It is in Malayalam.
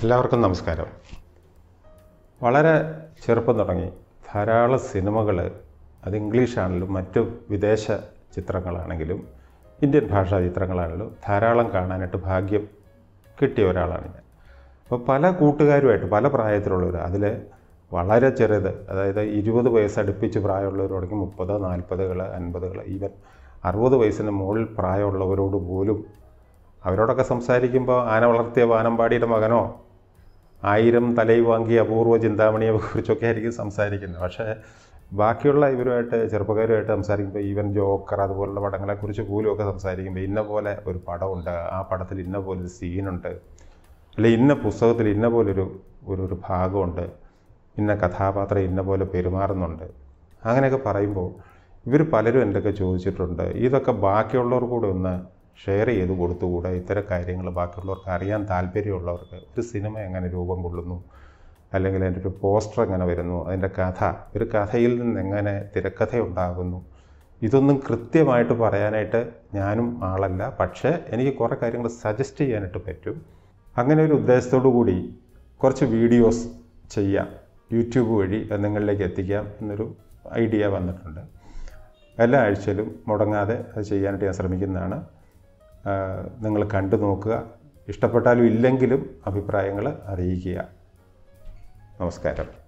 എല്ലാവർക്കും നമസ്കാരം വളരെ ചെറുപ്പം തുടങ്ങി ധാരാളം സിനിമകൾ അത് ഇംഗ്ലീഷാണെങ്കിലും മറ്റു വിദേശ ചിത്രങ്ങളാണെങ്കിലും ഇന്ത്യൻ ഭാഷാ ചിത്രങ്ങളാണെങ്കിലും ധാരാളം കാണാനായിട്ട് ഭാഗ്യം കിട്ടിയ ഒരാളാണ് ഞാൻ അപ്പോൾ പല കൂട്ടുകാരുമായിട്ട് പല പ്രായത്തിലുള്ളവർ അതിൽ വളരെ ചെറുത് അതായത് ഇരുപത് വയസ്സ് അടുപ്പിച്ച് പ്രായമുള്ളവർ തുടങ്ങി മുപ്പത് നാൽപ്പതുകൾ അൻപതുകൾ ഈവൻ അറുപത് വയസ്സിന് മുകളിൽ പ്രായമുള്ളവരോട് പോലും അവരോടൊക്കെ സംസാരിക്കുമ്പോൾ ആന വളർത്തിയ വാനമ്പാടിയുടെ മകനോ ആയിരം തലയിൽ വാങ്ങിയ അപൂർവ ചിന്താമണിയെ കുറിച്ചൊക്കെ ആയിരിക്കും സംസാരിക്കുന്നത് പക്ഷേ ബാക്കിയുള്ള ഇവരുമായിട്ട് ചെറുപ്പക്കാരുമായിട്ട് സംസാരിക്കുമ്പോൾ ഈവൻ ജോക്കർ അതുപോലുള്ള പടങ്ങളെക്കുറിച്ച് പോലും ഒക്കെ സംസാരിക്കുമ്പോൾ ഇന്ന പോലെ ഒരു പടമുണ്ട് ആ പടത്തിൽ ഇന്ന പോലെ ഒരു സീനുണ്ട് അല്ലെ ഇന്ന പുസ്തകത്തിൽ ഇന്ന പോലൊരു ഒരു ഒരു ഭാഗമുണ്ട് ഇന്ന കഥാപാത്രം ഇന്ന പോലെ പെരുമാറുന്നുണ്ട് അങ്ങനെയൊക്കെ പറയുമ്പോൾ ഇവർ പലരും എന്തൊക്കെ ചോദിച്ചിട്ടുണ്ട് ഇതൊക്കെ ബാക്കിയുള്ളവർ കൂടെ ഒന്ന് ഷെയർ ചെയ്ത് കൊടുത്തുകൂടെ ഇത്തരം കാര്യങ്ങൾ ബാക്കിയുള്ളവർക്ക് അറിയാൻ താല്പര്യമുള്ളവർക്ക് ഒരു സിനിമ എങ്ങനെ രൂപം കൊള്ളുന്നു അല്ലെങ്കിൽ അതിൻ്റെ ഒരു പോസ്റ്റർ എങ്ങനെ വരുന്നു അതിൻ്റെ കഥ ഒരു കഥയിൽ നിന്ന് എങ്ങനെ തിരക്കഥ ഉണ്ടാകുന്നു ഇതൊന്നും കൃത്യമായിട്ട് പറയാനായിട്ട് ഞാനും ആളല്ല പക്ഷേ എനിക്ക് കുറേ കാര്യങ്ങൾ സജസ്റ്റ് ചെയ്യാനായിട്ട് പറ്റും അങ്ങനെ ഒരു ഉദ്ദേശത്തോടു കൂടി കുറച്ച് വീഡിയോസ് ചെയ്യാം യൂട്യൂബ് വഴി അത് നിങ്ങളിലേക്ക് എത്തിക്കാം എന്നൊരു ഐഡിയ വന്നിട്ടുണ്ട് എല്ലാ ആഴ്ചയിലും മുടങ്ങാതെ അത് ചെയ്യാനായിട്ട് ഞാൻ ശ്രമിക്കുന്നതാണ് നിങ്ങൾ കണ്ടു നോക്കുക ഇഷ്ടപ്പെട്ടാലും ഇല്ലെങ്കിലും അഭിപ്രായങ്ങൾ അറിയിക്കുക നമസ്കാരം